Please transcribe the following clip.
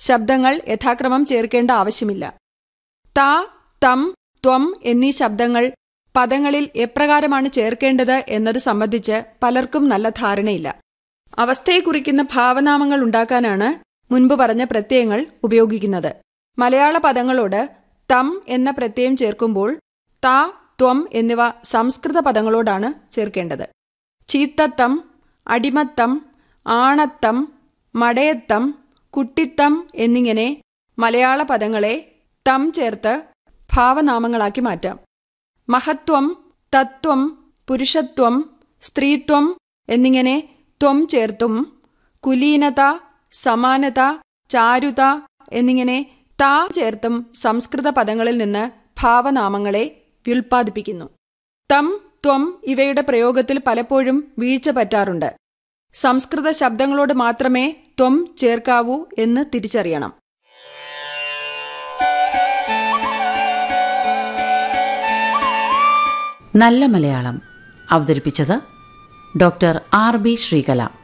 ശബ്ദങ്ങൾ യഥാക്രമം ചേർക്കേണ്ട ആവശ്യമില്ല ത തം ത്വം എന്നീ ശബ്ദങ്ങൾ പദങ്ങളിൽ എപ്രകാരമാണ് ചേർക്കേണ്ടത് എന്നത് സംബന്ധിച്ച് പലർക്കും നല്ല ധാരണയില്ല അവസ്ഥയെ കുറിക്കുന്ന ഭാവനാമങ്ങൾ ഉണ്ടാക്കാനാണ് മുൻപ് പറഞ്ഞ പ്രത്യയങ്ങൾ ഉപയോഗിക്കുന്നത് മലയാള പദങ്ങളോട് തം എന്ന പ്രത്യയം ചേർക്കുമ്പോൾ ത ത്വം എന്നിവ സംസ്കൃത പദങ്ങളോടാണ് ചേർക്കേണ്ടത് ചീത്തത്തം അടിമത്തം ആണത്തം മടയത്തം കുട്ടിത്തം എന്നിങ്ങനെ മലയാള പദങ്ങളെ തം ചേർത്ത് ഭാവനാമങ്ങളാക്കി മാറ്റാം മഹത്വം തത്വം പുരുഷത്വം സ്ത്രീത്വം എന്നിങ്ങനെ ത്വം ചേർത്തും കുലീനത സമാനത ചാരുത എന്നിങ്ങനെ താ ചേർത്തും സംസ്കൃത പദങ്ങളിൽ നിന്ന് ഭാവനാമങ്ങളെ വ്യുൽപ്പാദിപ്പിക്കുന്നു തം ത്വം ഇവയുടെ പ്രയോഗത്തിൽ പലപ്പോഴും വീഴ്ച പറ്റാറുണ്ട് സംസ്കൃത ശബ്ദങ്ങളോട് മാത്രമേ ത്വം ചേർക്കാവൂ എന്ന് തിരിച്ചറിയണം നല്ല മലയാളം അവതരിപ്പിച്ചത് ഡോക്ടർ ആർ ബി ശ്രീകല